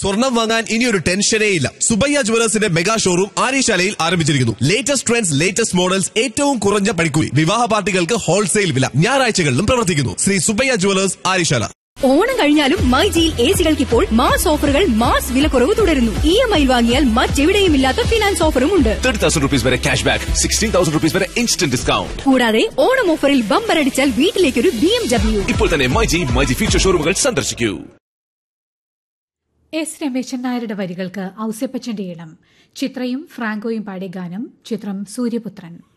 സ്വർണം വാങ്ങാൻ ഇനിയൊരു ടെൻഷനേ ഇല്ല സുബയ്യ ജുവലേഴ്സിന്റെ മെഗാ ഷോറൂം ആര്യശാലയിൽ ആരംഭിച്ചിരിക്കുന്നു ലേറ്റസ്റ്റ് ട്രെൻഡ്സ് ലേറ്റസ്റ്റ് മോഡൽസ് ഏറ്റവും കുറഞ്ഞ പണിക്കൂലി വിവാഹ പാർട്ടികൾക്ക് ഹോൾസെയിൽ വില ഞായറാഴ്ചകളിലും പ്രവർത്തിക്കുന്നു ശ്രീ സുബയ്യ ജുവലേഴ്സ് ആര്യശാല ഓണം കഴിഞ്ഞാലും മൈജിയിൽ എ സികൾക്ക് ഇപ്പോൾ മാസ് ഓഫറുകൾ മാസ് വിലക്കുറവ് തുടരുന്നു ഇ എം ഐ വാങ്ങിയാൽ മറ്റെവിടെയും ഇല്ലാത്ത ഫിനാൻസ് ഓഫറും ഉണ്ട് തേർട്ടി തൗസൻഡ് റുപ്പീസ് വരെ cash back sixteen thousand rupees വരെ ഇൻസ്റ്റന്റ് ഡിസ്കൗണ്ട് കൂടാതെ ഓണം ഓഫറിൽ ബമ്പർ അടിച്ചാൽ വീട്ടിലേക്കൊരു ബി എം ഡബ്ല്യു ഇപ്പോൾ തന്നെ മൈജി മൈജി ഫ്യൂച്ചർ ഷോറൂമുകൾ സന്ദർശിക്കൂ എസ് രമേശൻ നായരുടെ വരികൾക്ക് ഔസേപ്പച്ചന്റെ ഇളം ചിത്രയും ഫ്രാങ്കോയും പാടിയ ഗാനം ചിത്രം സൂര്യപുത്രൻ